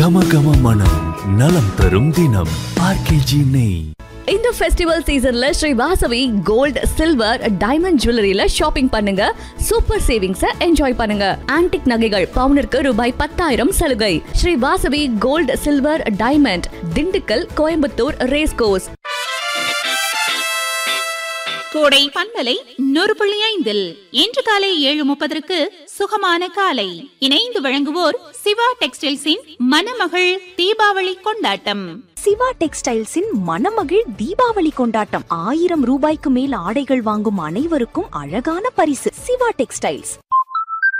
கம கம மனம் நலம் தரும் தினம் ஆர்கேஜி நெய் இந்த ஃபெஸ்டிவல் சீசன்ல Sri Vasavi gold silver diamond ஜுவல்லரியில ஷாப்பிங் பண்ணுங்க சூப்பர் சேவிங்ஸ என்ஜாய் பண்ணுங்க ஆன்டிக் நகைகள் பவுனிற்கு ரூபாய் பத்தாயிரம் சலுகை Sri Vasavi gold silver diamond Dindigul Coimbatore race course Kodai பண்பலை நூறு புள்ளி ஐந்தில் இன்று காலை ஏழு முப்பதற்கு சுகமான காலை இணைந்து வழங்குவோர் சிவா டெக்ஸ்டைல்ஸின் மணமகள் தீபாவளி கொண்டாட்டம் சிவா டெக்ஸ்டைல்ஸின் மணமகிழ் தீபாவளி கொண்டாட்டம் ஆயிரம் ரூபாய்க்கு மேல் ஆடைகள் வாங்கும் அனைவருக்கும் அழகான பரிசு சிவா டெக்ஸ்டைல்ஸ்